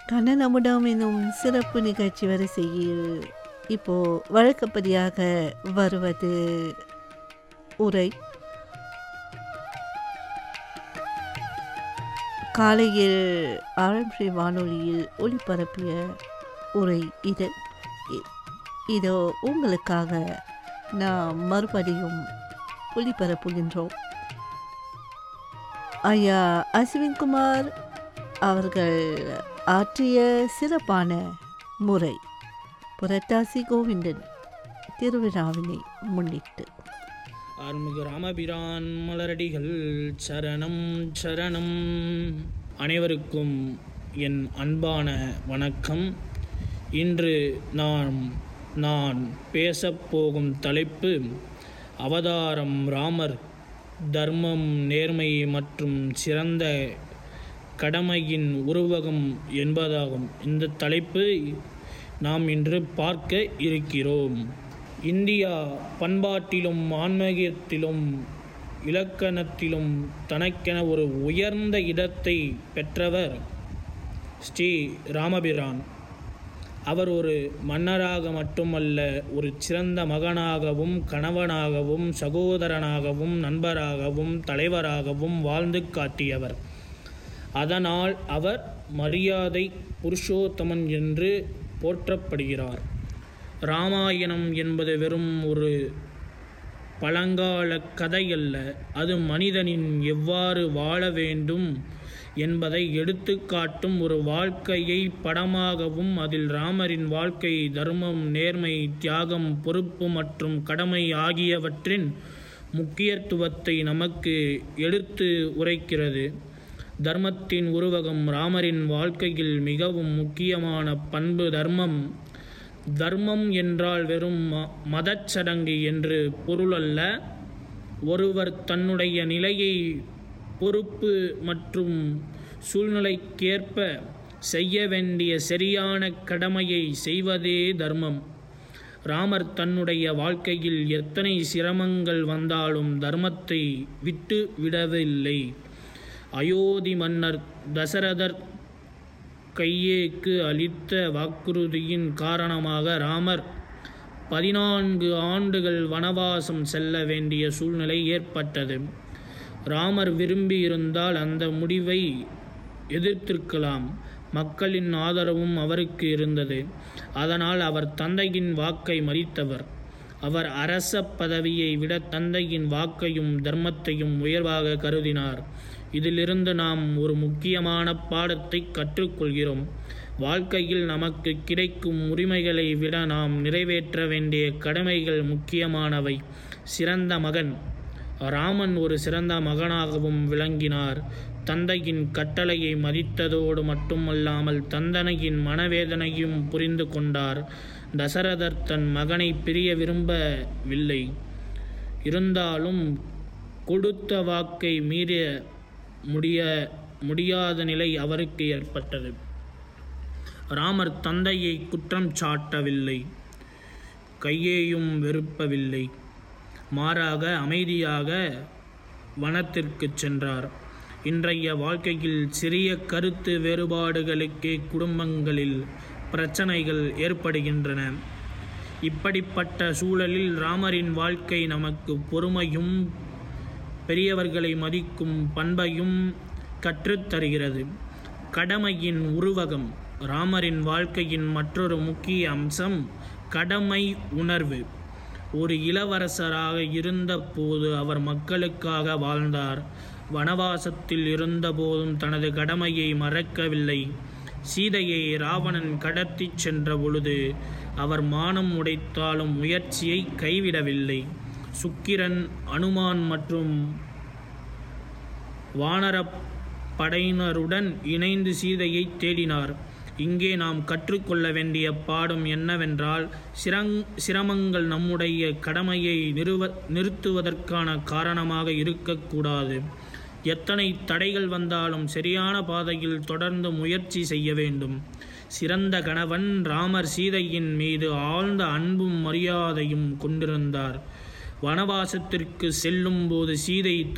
கண்ணனமுடம் எனும் சிறப்பு நிகழ்ச்சி வரிசையில் இப்போ வழக்கப்படியாக வருவது உரை காலையில் ஆரம்பி வானொலியில் ஒளிபரப்பிய உரை இது இ- இதோ உங்களுக்காக நாம் மறுபடியும் ஒளிபரப்புகின்றோம் ஐயா அஸ்வின்குமார் அவர்கள் ஆற்றிய சிறப்பான முறை புரட்டாசி கோவிந்தன் திருவிழாவினை முன்னிட்டு ஆறுமுக ராமபிரான் மலரடிகள் சரணம் சரணம் அனைவருக்கும் என் அன்பான வணக்கம் இன்று நான் நான் பேசப்போகும் தலைப்பு அவதாரம் ராமர் தர்மம் நேர்மை மற்றும் சிறந்த கடமையின் உருவகம் என்பதாகும் இந்த தலைப்பு நாம் இன்று பார்க்க இருக்கிறோம் இந்தியா பண்பாட்டிலும் ஆன்மீகத்திலும் இலக்கணத்திலும் தனக்கென ஒரு உயர்ந்த இடத்தை பெற்றவர் ஸ்ரீ ராமபிரான் அவர் ஒரு மன்னராக மட்டுமல்ல ஒரு சிறந்த மகனாகவும் கணவனாகவும் சகோதரனாகவும் நண்பராகவும் தலைவராகவும் வாழ்ந்து காட்டியவர் அதனால் அவர் மரியாதை புருஷோத்தமன் என்று போற்றப்படுகிறார் ராமாயணம் என்பது வெறும் ஒரு பழங்கால கதையல்ல அது மனிதனின் எவ்வாறு வாழ வேண்டும் என்பதை எடுத்துக்காட்டும் ஒரு வாழ்க்கையை படமாகவும் அதில் ராமரின் வாழ்க்கை தர்மம் நேர்மை தியாகம் பொறுப்பு மற்றும் கடமை ஆகியவற்றின் முக்கியத்துவத்தை நமக்கு எடுத்து உரைக்கிறது தர்மத்தின் உருவகம் ராமரின் வாழ்க்கையில் மிகவும் முக்கியமான பண்பு தர்மம் தர்மம் என்றால் வெறும் ம மதச்சடங்கு என்று பொருளல்ல ஒருவர் தன்னுடைய நிலையை பொறுப்பு மற்றும் சூழ்நிலைக்கேற்ப செய்ய வேண்டிய சரியான கடமையை செய்வதே தர்மம் ராமர் தன்னுடைய வாழ்க்கையில் எத்தனை சிரமங்கள் வந்தாலும் தர்மத்தை விட்டு விடவில்லை அயோத்தி மன்னர் தசரதர் கையேக்கு அளித்த வாக்குறுதியின் காரணமாக ராமர் பதினான்கு ஆண்டுகள் வனவாசம் செல்ல வேண்டிய சூழ்நிலை ஏற்பட்டது ராமர் விரும்பியிருந்தால் அந்த முடிவை எதிர்த்திருக்கலாம் மக்களின் ஆதரவும் அவருக்கு இருந்தது அதனால் அவர் தந்தையின் வாக்கை மறித்தவர் அவர் அரச பதவியை விட தந்தையின் வாக்கையும் தர்மத்தையும் உயர்வாக கருதினார் இதிலிருந்து நாம் ஒரு முக்கியமான பாடத்தை கற்றுக்கொள்கிறோம் வாழ்க்கையில் நமக்கு கிடைக்கும் உரிமைகளை விட நாம் நிறைவேற்ற வேண்டிய கடமைகள் முக்கியமானவை சிறந்த மகன் ராமன் ஒரு சிறந்த மகனாகவும் விளங்கினார் தந்தையின் கட்டளையை மதித்ததோடு மட்டுமல்லாமல் தந்தனையின் மனவேதனையும் புரிந்து கொண்டார் தசரதர் தன் மகனை பிரிய விரும்பவில்லை இருந்தாலும் கொடுத்த வாக்கை மீற முடிய முடியாத நிலை அவருக்கு ஏற்பட்டது ராமர் தந்தையை குற்றம் சாட்டவில்லை கையேயும் வெறுப்பவில்லை மாறாக அமைதியாக வனத்திற்கு சென்றார் இன்றைய வாழ்க்கையில் சிறிய கருத்து வேறுபாடுகளுக்கே குடும்பங்களில் பிரச்சனைகள் ஏற்படுகின்றன இப்படிப்பட்ட சூழலில் ராமரின் வாழ்க்கை நமக்கு பொறுமையும் பெரியவர்களை மதிக்கும் பண்பையும் கற்றுத்தருகிறது கடமையின் உருவகம் ராமரின் வாழ்க்கையின் மற்றொரு முக்கிய அம்சம் கடமை உணர்வு ஒரு இளவரசராக இருந்தபோது அவர் மக்களுக்காக வாழ்ந்தார் வனவாசத்தில் இருந்தபோதும் தனது கடமையை மறக்கவில்லை சீதையை ராவணன் கடத்திச் சென்ற பொழுது அவர் மானம் உடைத்தாலும் முயற்சியை கைவிடவில்லை சுக்கிரன் அனுமான் மற்றும் வானரப் படையினருடன் இணைந்து சீதையை தேடினார் இங்கே நாம் கற்றுக்கொள்ள வேண்டிய பாடம் என்னவென்றால் சிரங் சிரமங்கள் நம்முடைய கடமையை நிறுவ நிறுத்துவதற்கான காரணமாக இருக்கக்கூடாது எத்தனை தடைகள் வந்தாலும் சரியான பாதையில் தொடர்ந்து முயற்சி செய்ய வேண்டும் சிறந்த கணவன் ராமர் சீதையின் மீது ஆழ்ந்த அன்பும் மரியாதையும் கொண்டிருந்தார் வனவாசத்திற்கு செல்லும்போது சீதை